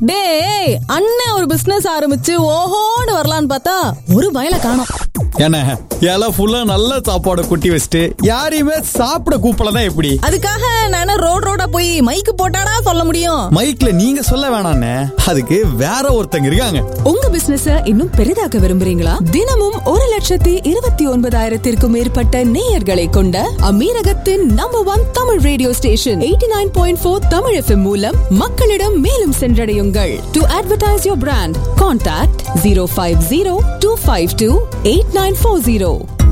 டேய் அண்ணன் ஒரு பிசினஸ் ஆரம்பிச்சு ஓஹோன்னு வரலான்னு பார்த்தா ஒரு பயல காணோம் என்ன இலை ஃபுல்லா நல்ல சாப்பாடு கொட்டி வச்சுட்டு யாரையுமே சாப்பிட கூப்பிடலாம் எப்படி அதுக்காக நான் ரோட் ரோடா போய் மைக்கு போட்டாடா சொல்ல முடியும் மைக்ல நீங்க சொல்ல வேணாண்ணே அதுக்கு வேற ஒருத்தங்க இருக்காங்க உங்க பிசினஸ இன்னும் பெரிதாக்க விரும்புறீங்களா தினமும் ஒரு லட்சத்தி இருபத்தி ஒன்பதாயிரத்திற்கும் மேற்பட்ட நேயர்களை கொண்ட அமீரகத்தின் number one Tamil radio station eighty nine point four Tamil FM மூலம் மக்களிடம் மேலும் சென்றடையுங்கள் to advertise your brand contact zero five zero two five two eight nine four zero